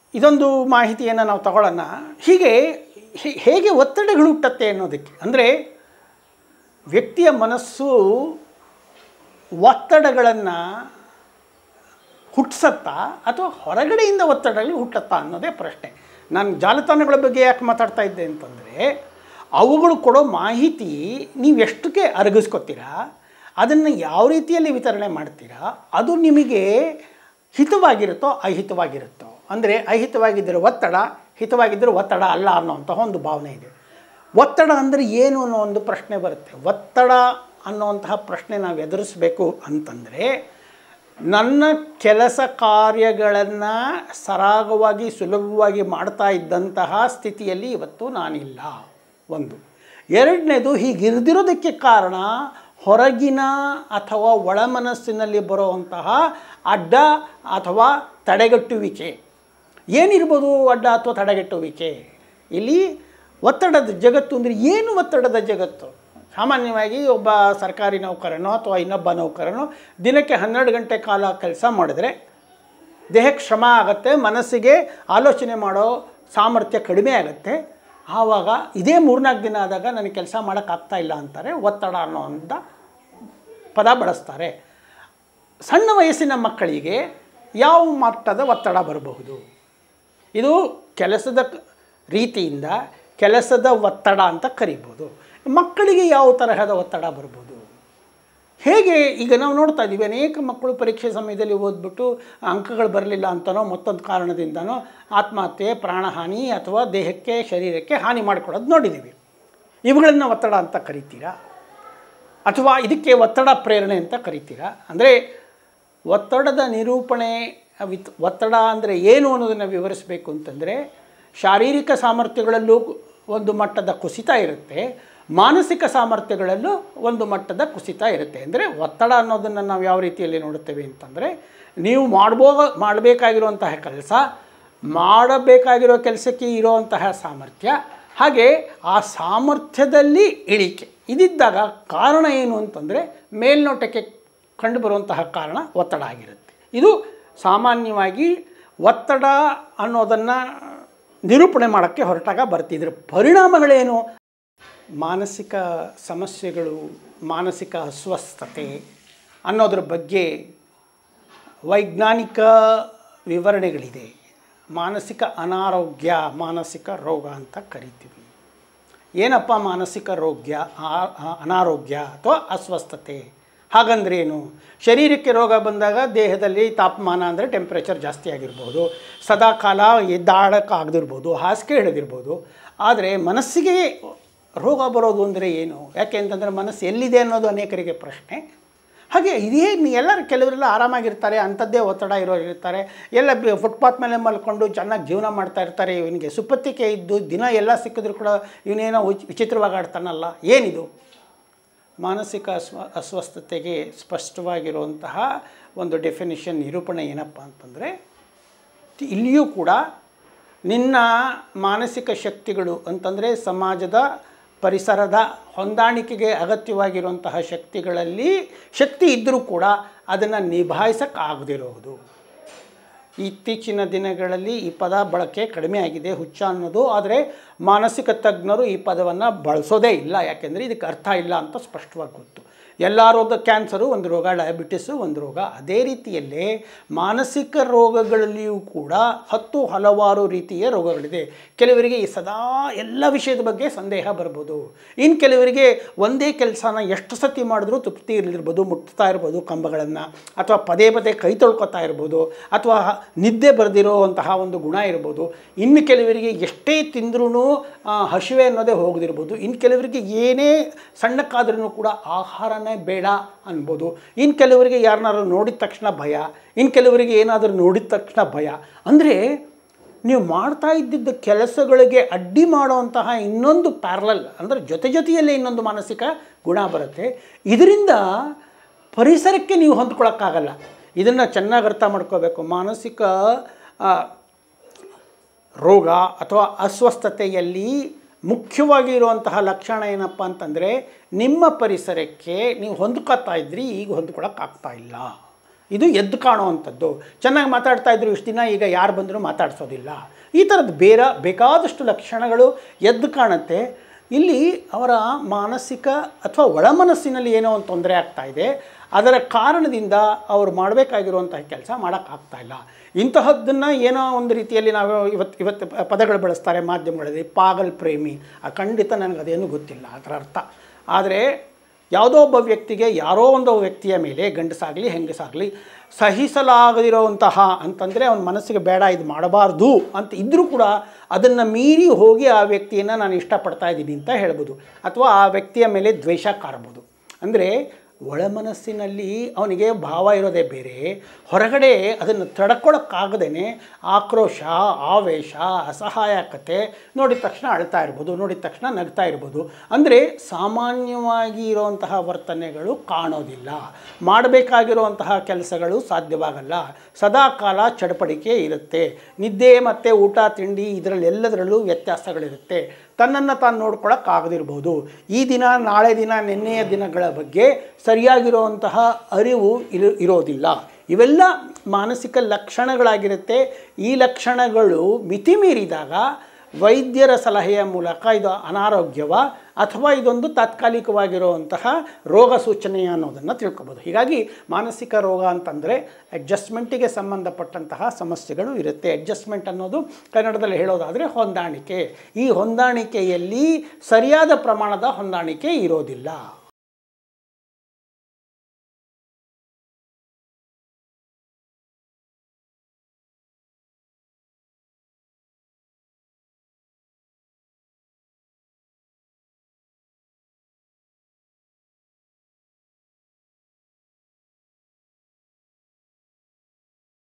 ಇದೊಂದು ಮಾಹಿತಿಯನ್ನು ನಾವು ತಗೊಳ್ಳೋಣ ಹೀಗೆ ಹೇ- ಹೇಗೆ ಒತ್ತಡಗಳು ಹುಟ್ಟತ್ತೆ ಅನ್ನೋದಕ್ಕೆ ಅಂದರೆ ವ್ಯಕ್ತಿಯ ಮನಸ್ಸು ಒತ್ತಡಗಳನ್ನು ಹುಟ್ಟಿಸತ್ತಾ ಅಥವಾ ಹೊರಗಡೆಯಿಂದ ಒತ್ತಡಗಳು ಹುಟ್ಟತ್ತಾ ಅನ್ನೋದೇ ಪ್ರಶ್ನೆ ನಾನು ಜಾಲತಾಣಗಳ ಬಗ್ಗೆ ಯಾಕೆ ಮಾತಾಡ್ತಾ ಇದ್ದೆ ಅಂತಂದರೆ ಅವುಗಳು ಕೊಡೋ ಮಾಹಿತಿ ನೀವು ಎಷ್ಟಕ್ಕೆ ಅರಗಿಸ್ಕೊತೀರಾ ಅದನ್ನು ಯಾವ ರೀತಿಯಲ್ಲಿ ವಿತರಣೆ ಮಾಡ್ತೀರಾ ಅದು ನಿಮಗೆ ಹಿತವಾಗಿರುತ್ತೋ ಅಹಿತವಾಗಿರುತ್ತೋ ಅಂದರೆ ಅಹಿತವಾಗಿದ್ದರೆ ಒತ್ತಡ ಹಿತವಾಗಿದ್ದರೆ ಒತ್ತಡ ಅಲ್ಲ ಅನ್ನೋಂತಹ ಒಂದು ಭಾವನೆ ಇದೆ ಒತ್ತಡ ಅಂದರೆ ಏನು ಅನ್ನೋ ಒಂದು ಪ್ರಶ್ನೆ ಬರುತ್ತೆ ಒತ್ತಡ ಅನ್ನುವಂತಹ ಪ್ರಶ್ನೆ ನಾವು ಎದುರಿಸಬೇಕು ಅಂತಂದರೆ ನನ್ನ ಕೆಲಸ ಕಾರ್ಯಗಳನ್ನು ಸರಾಗವಾಗಿ ಸುಲಭವಾಗಿ ಮಾಡ್ತಾ ಇದ್ದಂತಹ ಸ್ಥಿತಿಯಲ್ಲಿ ಇವತ್ತು ನಾನಿಲ್ಲ ಒಂದು ಎರಡನೇದು ಹೀಗಿರ್ದಿರೋದಕ್ಕೆ ಕಾರಣ ಹೊರಗಿನ ಅಥವಾ ಒಳಮನಸ್ಸಿನಲ್ಲಿ ಬರುವಂತಹ ಅಡ್ಡ ಅಥವಾ ತಡೆಗಟ್ಟುವಿಕೆ ಏನಿರ್ಬೋದು ಅಡ್ಡ ಅಥವಾ ತಡೆಗಟ್ಟುವಿಕೆ ಇಲ್ಲಿ ಒತ್ತಡದ ಜಗತ್ತು ಅಂದರೆ ಏನು ಒತ್ತಡದ ಜಗತ್ತು ಸಾಮಾನ್ಯವಾಗಿ ಒಬ್ಬ ಸರ್ಕಾರಿ ನೌಕರನೋ ಅಥವಾ ಇನ್ನೊಬ್ಬ ನೌಕರನೋ ದಿನಕ್ಕೆ ಹನ್ನೆರಡು ಗಂಟೆ ಕಾಲ ಕೆಲಸ ಮಾಡಿದ್ರೆ ದೇಹಕ್ಕೆ ಶ್ರಮ ಆಗುತ್ತೆ ಮನಸ್ಸಿಗೆ ಆಲೋಚನೆ ಮಾಡೋ ಸಾಮರ್ಥ್ಯ ಕಡಿಮೆ ಆಗುತ್ತೆ ಆವಾಗ ಇದೇ ಮೂರ್ನಾಲ್ಕು ದಿನ ಆದಾಗ ನನಗೆ ಕೆಲಸ ಮಾಡೋಕ್ಕಾಗ್ತಾ ಇಲ್ಲ ಅಂತಾರೆ ಒತ್ತಡ ಅನ್ನೋ ಅಂತ ಪದ ಬಳಸ್ತಾರೆ ಸಣ್ಣ ವಯಸ್ಸಿನ ಮಕ್ಕಳಿಗೆ ಯಾವ ಮಟ್ಟದ ಒತ್ತಡ ಬರಬಹುದು ಇದು ಕೆಲಸದ ಕ- ರೀತಿಯಿಂದ ಕೆಲಸದ ಒತ್ತಡ ಅಂತ ಕರಿಬೋದು ಮಕ್ಕಳಿಗೆ ಯಾವ ತರಹದ ಒತ್ತಡ ಬರ್ಬೋದು ಹೇಗೆ ಈಗ ನಾವು ನೋಡ್ತಾ ಇದ್ದೀವಿ ಅನೇಕ ಮಕ್ಕಳು ಪರೀಕ್ಷೆ ಸಮಯದಲ್ಲಿ ಓದ್ಬಿಟ್ಟು ಅಂಕಗಳು ಬರಲಿಲ್ಲ ಅಂತನೋ ಮತ್ತೊಂದು ಕಾರಣದಿಂದನೋ ಆತ್ಮಹತ್ಯೆ ಪ್ರಾಣಹಾನಿ ಅಥವಾ ದೇಹಕ್ಕೆ ಶರೀರಕ್ಕೆ ಹಾನಿ ಮಾಡಿಕೊಡೋದು ನೋಡಿದ್ದೀವಿ ಇವುಗಳನ್ನು ಒತ್ತಡ ಅಂತ ಕರಿತೀರಾ ಅಥವಾ ಇದಕ್ಕೆ ಒತ್ತಡ ಪ್ರೇರಣೆ ಅಂತ ಕರಿತೀರಾ ಅಂದರೆ ಒತ್ತಡದ ನಿರೂಪಣೆ ವಿತ್ ಒತ್ತಡ ಅಂದರೆ ಏನು ಅನ್ನೋದನ್ನು ವಿವರಿಸಬೇಕು ಅಂತಂದರೆ ಶಾರೀರಿಕ ಸಾಮರ್ಥ್ಯಗಳಲ್ಲೂ ಒಂದು ಮಟ್ಟದ ಕುಸಿತ ಇರುತ್ತೆ ಮಾನಸಿಕ ಸಾಮರ್ಥ್ಯಗಳಲ್ಲೂ ಒಂದು ಮಟ್ಟದ ಕುಸಿತ ಇರುತ್ತೆ ಅಂದರೆ ಒತ್ತಡ ಅನ್ನೋದನ್ನು ನಾವು ಯಾವ ರೀತಿಯಲ್ಲಿ ನೋಡುತ್ತೇವೆ ಅಂತಂದರೆ ನೀವು ಮಾಡ್ಬೋ ಮಾಡಬೇಕಾಗಿರುವಂತಹ ಕೆಲಸ ಮಾಡಬೇಕಾಗಿರೋ ಕೆಲಸಕ್ಕೆ ಇರುವಂತಹ ಸಾಮರ್ಥ್ಯ ಹಾಗೆ ಆ ಸಾಮರ್ಥ್ಯದಲ್ಲಿ ಇಳಿಕೆ ಇದಿದ್ದಾಗ ಕಾರಣ ಏನು ಅಂತಂದರೆ ಮೇಲ್ನೋಟಕ್ಕೆ ಕಂಡುಬರುವಂತಹ ಕಾರಣ ಒತ್ತಡ ಆಗಿರುತ್ತೆ ಇದು ಸಾಮಾನ್ಯವಾಗಿ ಒತ್ತಡ ಅನ್ನೋದನ್ನು ನಿರೂಪಣೆ ಮಾಡೋಕ್ಕೆ ಹೊರಟಾಗ ಬರ್ತಿದ್ರ ಪರಿಣಾಮಗಳೇನು ಮಾನಸಿಕ ಸಮಸ್ಯೆಗಳು ಮಾನಸಿಕ ಅಸ್ವಸ್ಥತೆ ಅನ್ನೋದ್ರ ಬಗ್ಗೆ ವೈಜ್ಞಾನಿಕ ವಿವರಣೆಗಳಿದೆ ಮಾನಸಿಕ ಅನಾರೋಗ್ಯ ಮಾನಸಿಕ ರೋಗ ಅಂತ ಕರಿತೀವಿ ಏನಪ್ಪ ಮಾನಸಿಕ ರೋಗ್ಯ ಆ- ಆ- ಅನಾರೋಗ್ಯ ಅಥವಾ ಅಸ್ವಸ್ಥತೆ ಹಾಗಂದ್ರೇನು ಶರೀರಕ್ಕೆ ರೋಗ ಬಂದಾಗ ದೇಹದಲ್ಲಿ ತಾಪಮಾನ ಅಂದರೆ ಟೆಂಪ್ರೇಚರ್ ಜಾಸ್ತಿ ಆಗಿರ್ಬೋದು ಸದಾ ಕಾಲ ಎದ್ದಾಡೋಕ್ಕಾಗದಿರ್ಬೋದು ಹಾಸಿಗೆ ಹಿಡಿದಿರ್ಬೋದು ಆದರೆ ಮನಸ್ಸಿಗೆ ರೋಗ ಬರೋದು ಅಂದರೆ ಏನು ಯಾಕೆ ಅಂತಂದರೆ ಮನಸ್ಸು ಎಲ್ಲಿದೆ ಅನ್ನೋದು ಅನೇಕರಿಗೆ ಪ್ರಶ್ನೆ ಹಾಗೆ ಇದೇ ಎಲ್ಲರೂ ಕೆಲವರೆಲ್ಲ ಆರಾಮಾಗಿರ್ತಾರೆ ಅಂಥದ್ದೇ ಒತ್ತಡ ಇರೋರು ಇರ್ತಾರೆ ಎಲ್ಲ ಬಿ- ಫುಟ್ಪಾತ್ ಮೇಲೆ ಮಲ್ಕೊಂಡು ಚೆನ್ನಾಗಿ ಜೀವನ ಮಾಡ್ತಾ ಇರ್ತಾರೆ ಇವನಿಗೆ ಸುಪ್ಪತ್ತಿಗೆ ಇದ್ದು ದಿನ ಎಲ್ಲ ಸಿಕ್ಕಿದ್ರು ಕೂಡ ಇವನೇನೋ ವಿಚ್- ವಿಚಿತ್ರವಾಗಿ ಆಡ್ತಾನಲ್ಲ ಏನಿದು ಮಾನಸಿಕ ಅಸ್ವ ಅಸ್ವಸ್ಥತೆಗೆ ಸ್ಪಷ್ಟವಾಗಿರುವಂತಹ ಒಂದು ಡೆಫಿನಿಷನ್ ನಿರೂಪಣೆ ಏನಪ್ಪ ಅಂತಂದರೆ ಇಲ್ಲಿಯೂ ಕೂಡ ನಿನ್ನ ಮಾನಸಿಕ ಶಕ್ತಿಗಳು ಅಂತಂದರೆ ಸಮಾಜದ ಪರಿಸರದ ಹೊಂದಾಣಿಕೆಗೆ ಅಗತ್ಯವಾಗಿರುವಂತಹ ಶಕ್ತಿಗಳಲ್ಲಿ ಶಕ್ತಿ ಇದ್ದರೂ ಕೂಡ ಅದನ್ನು ನಿಭಾಯಿಸೋಕ್ಕಾಗದಿರೋದು ಇತ್ತೀಚಿನ ದಿನಗಳಲ್ಲಿ ಈ ಪದ ಬಳಕೆ ಕಡಿಮೆ ಆಗಿದೆ ಹುಚ್ಚ ಅನ್ನೋದು ಆದರೆ ಮಾನಸಿಕ ತಜ್ಞರು ಈ ಪದವನ್ನು ಬಳಸೋದೇ ಇಲ್ಲ ಯಾಕೆಂದರೆ ಇದಕ್ಕೆ ಅರ್ಥ ಇಲ್ಲ ಅಂತ ಸ್ಪಷ್ಟವಾಗಿ ಗೊತ್ತು ಎಲ್ಲ ರೋಗ ಕ್ಯಾನ್ಸರು ಒಂದು ರೋಗ ಡಯಾಬಿಟಿಸು ಒಂದು ರೋಗ ಅದೇ ರೀತಿಯಲ್ಲೇ ಮಾನಸಿಕ ರೋಗಗಳಲ್ಲಿಯೂ ಕೂಡ ಹತ್ತು ಹಲವಾರು ರೀತಿಯ ರೋಗಗಳಿದೆ ಕೆಲವರಿಗೆ ಈ ಸದಾ ಎಲ್ಲ ವಿಷಯದ ಬಗ್ಗೆ ಸಂದೇಹ ಬರ್ಬೋದು ಇನ್ನು ಕೆಲವರಿಗೆ ಒಂದೇ ಕೆಲಸನ ಎಷ್ಟು ಸತಿ ಮಾಡಿದ್ರೂ ತೃಪ್ತಿ ಇರಲಿರ್ಬೋದು ಮುಟ್ತಾ ಇರ್ಬೋದು ಕಂಬಗಳನ್ನು ಅಥವಾ ಪದೇ ಪದೇ ಕೈ ತೊಳ್ಕೊತಾ ಇರ್ಬೋದು ಅಥವಾ ನಿದ್ದೆ ಬರೆದಿರುವಂತಹ ಒಂದು ಗುಣ ಇರ್ಬೋದು ಇನ್ನು ಕೆಲವರಿಗೆ ಎಷ್ಟೇ ತಿಂದ್ರೂ ಹಸಿವೆ ಅನ್ನೋದೇ ಹೋಗದಿರ್ಬೋದು ಇನ್ನು ಕೆಲವರಿಗೆ ಏನೇ ಸಣ್ಣಕ್ಕಾದ್ರೂ ಕೂಡ ಆಹಾರನೇ ಬೇಡ ಅನ್ಬೋದು ಇನ್ನು ಕೆಲವರಿಗೆ ಯಾರನ್ನಾರು ನೋಡಿದ ತಕ್ಷಣ ಭಯ ಇನ್ನು ಕೆಲವರಿಗೆ ಏನಾದರೂ ನೋಡಿದ ತಕ್ಷಣ ಭಯ ಅಂದರೆ ನೀವು ಮಾಡ್ತಾ ಇದ್ದಿದ್ದ ಕೆಲಸಗಳಿಗೆ ಅಡ್ಡಿ ಮಾಡುವಂತಹ ಇನ್ನೊಂದು ಪ್ಯಾರಲಲ್ ಅಂದರೆ ಜೊತೆ ಜೊತೆಯಲ್ಲೇ ಇನ್ನೊಂದು ಮಾನಸಿಕ ಗುಣ ಬರುತ್ತೆ ಇದರಿಂದ ಪರಿಸರಕ್ಕೆ ನೀವು ಹೊಂದ್ಕೊಳ್ಳೋಕ್ಕಾಗಲ್ಲ ಇದನ್ನು ಚೆನ್ನಾಗಿ ಅರ್ಥ ಮಾಡ್ಕೋಬೇಕು ಮಾನಸಿಕ ಆ, ರೋಗ ಅಥವಾ ಅಸ್ವಸ್ಥತೆಯಲ್ಲಿ ಮುಖ್ಯವಾಗಿ ಇರುವಂತಹ ಲಕ್ಷಣ ಏನಪ್ಪ ಅಂತಂದರೆ ನಿಮ್ಮ ಪರಿಸರಕ್ಕೆ ನೀವು ಹೊಂದ್ಕೊತಾ ಇದ್ರಿ ಈಗ ಹೊಂದ್ಕೊಳಕ್ಕಾಗ್ತಾ ಇಲ್ಲ ಇದು ಎದ್ದು ಕಾಣುವಂಥದ್ದು ಚೆನ್ನಾಗಿ ಮಾತಾಡ್ತಾ ಇದ್ರು ಇಷ್ಟು ದಿನ ಈಗ ಯಾರು ಬಂದರೂ ಮಾತಾಡಿಸೋದಿಲ್ಲ ಈ ಥರದ್ದು ಬೇರೆ ಬೇಕಾದಷ್ಟು ಲಕ್ಷಣಗಳು ಎದ್ದು ಕಾಣುತ್ತೆ ಇಲ್ಲಿ ಅವರ ಮಾನಸಿಕ ಅಥವಾ ಒಳಮನಸ್ಸಿನಲ್ಲಿ ಏನೋ ಒಂದು ತೊಂದರೆ ಆಗ್ತಾ ಇದೆ ಅದರ ಕಾರಣದಿಂದ ಅವರು ಮಾಡಬೇಕಾಗಿರುವಂತಹ ಕೆಲಸ ಮಾಡೋಕ್ಕಾಗ್ತಾ ಇಲ್ಲ ಇಂತಹದ್ದನ್ನು ಏನೋ ಒಂದು ರೀತಿಯಲ್ಲಿ ನಾವು ಇವತ್ತು ಇವತ್ತು ಪ- ಪದಗಳು ಬಳಸ್ತಾರೆ ಮಾಧ್ಯಮಗಳಲ್ಲಿ ಪಾಗಲ್ ಪ್ರೇಮಿ ಆ ಖಂಡಿತ ನನಗೆ ಅದೇನು ಗೊತ್ತಿಲ್ಲ ಅದರ ಅರ್ಥ ಆದರೆ ಯಾವುದೋ ಒಬ್ಬ ವ್ಯಕ್ತಿಗೆ ಯಾರೋ ಒಂದು ವ್ಯಕ್ತಿಯ ಮೇಲೆ ಗಂಡಸಾಗಲಿ ಹೆಂಗಸಾಗಲಿ ಸಹಿಸಲಾಗದಿರುವಂತಹ ಅಂತಂದರೆ ಅವನ ಮನಸ್ಸಿಗೆ ಬೇಡ ಇದು ಮಾಡಬಾರ್ದು ಅಂತ ಇದ್ದರೂ ಕೂಡ ಅದನ್ನು ಮೀರಿ ಹೋಗಿ ಆ ವ್ಯಕ್ತಿಯನ್ನು ನಾನು ಇಷ್ಟಪಡ್ತಾ ಇದ್ದೀನಿ ಅಂತ ಹೇಳ್ಬೋದು ಅಥವಾ ಆ ವ್ಯಕ್ತಿಯ ಮೇಲೆ ದ್ವೇಷ ಕಾರಬೋದು ಅಂದರೆ ಒಳಮನಸ್ಸಿನಲ್ಲಿ ಅವನಿಗೆ ಭಾವ ಇರೋದೇ ಬೇರೆ ಹೊರಗಡೆ ಅದನ್ನು ತಡ್ಕೊಳಕ್ಕಾಗದೇ ಆಕ್ರೋಶ ಆವೇಶ ಅಸಹಾಯಕತೆ ನೋಡಿದ ತಕ್ಷಣ ಅಳ್ತಾ ಇರ್ಬೋದು ನೋಡಿದ ತಕ್ಷಣ ನಗ್ತಾ ಇರ್ಬೋದು ಅಂದರೆ ಸಾಮಾನ್ಯವಾಗಿ ಇರುವಂತಹ ವರ್ತನೆಗಳು ಕಾಣೋದಿಲ್ಲ ಮಾಡಬೇಕಾಗಿರುವಂತಹ ಕೆಲಸಗಳು ಸಾಧ್ಯವಾಗಲ್ಲ ಸದಾ ಕಾಲ ಚಡಪಡಿಕೆ ಇರುತ್ತೆ ನಿದ್ದೆ ಮತ್ತು ಊಟ ತಿಂಡಿ ಇದರಲ್ಲೆಲ್ಲದರಲ್ಲೂ ವ್ಯತ್ಯಾಸಗಳಿರುತ್ತೆ ತನ್ನನ್ನು ತಾನು ನೋಡ್ಕೊಳ್ಳೋಕ್ಕಾಗದಿರ್ಬೋದು ಈ ದಿನ ನಾಳೆ ದಿನ ನಿನ್ನೆಯ ದಿನಗಳ ಬಗ್ಗೆ ಸರಿಯಾಗಿರುವಂತಹ ಅರಿವು ಇರು ಇರೋದಿಲ್ಲ ಇವೆಲ್ಲ ಮಾನಸಿಕ ಲಕ್ಷಣಗಳಾಗಿರುತ್ತೆ ಈ ಲಕ್ಷಣಗಳು ಮಿತಿ ಮೀರಿದಾಗ ವೈದ್ಯರ ಸಲಹೆಯ ಮೂಲಕ ಇದು ಅನಾರೋಗ್ಯವ ಅಥವಾ ಇದೊಂದು ತಾತ್ಕಾಲಿಕವಾಗಿರುವಂತಹ ರೋಗ ಸೂಚನೆಯ ಅನ್ನೋದನ್ನು ತಿಳ್ಕೊಬೋದು ಹೀಗಾಗಿ ಮಾನಸಿಕ ರೋಗ ಅಂತಂದರೆ ಅಡ್ಜಸ್ಟ್ಮೆಂಟಿಗೆ ಸಂಬಂಧಪಟ್ಟಂತಹ ಸಮಸ್ಯೆಗಳು ಇರುತ್ತೆ ಅಡ್ಜಸ್ಟ್ಮೆಂಟ್ ಅನ್ನೋದು ಕನ್ನಡದಲ್ಲಿ ಹೇಳೋದಾದರೆ ಹೊಂದಾಣಿಕೆ ಈ ಹೊಂದಾಣಿಕೆಯಲ್ಲಿ ಸರಿಯಾದ ಪ್ರಮಾಣದ ಹೊಂದಾಣಿಕೆ ಇರೋದಿಲ್ಲ